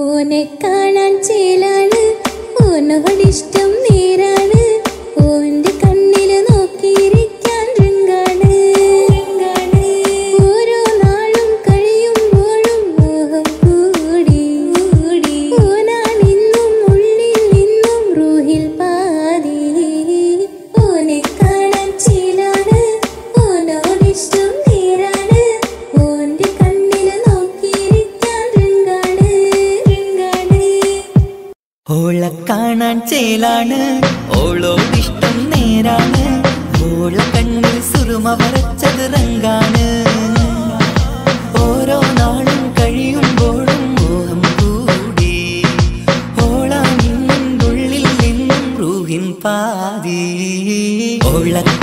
ഓനെ കാണാൻ ചേലാണ് ഓനോടിഷ്ടം നേരാണ് ഓന്റെ കണ്ണില് നോക്കിയിരിക്കാൻ രംഗാണ് ഓരോ നാളും കഴിയുമ്പോഴും മോഹം കൂടി കൂടി ഓനാണിന്നും ഉള്ളിൽ നിന്നും റൂഹിൽ പാതി ഓനെ കാണാൻ ചേലാണ് ഓനോടിഷ്ടം നേരാണ് ഓന്റെ കണ്ണില് നോക്കിയിരിക്കാൻ രംഗാണ് രംഗാണ് ഓളെ കാണാൻ ചേലാണ് ഓളോടിഷ്ടം നേരാണ് ഓള കണ്ണിൽ സുറുമ വരച്ചത് റങ്കാണ് ഓരോ നാളും കഴിയുമ്പോഴും മോഹം കൂടി ഓള നിന്നും ഉള്ളിൽ നിന്നും റൂഹിൻ പാതി ഓളെ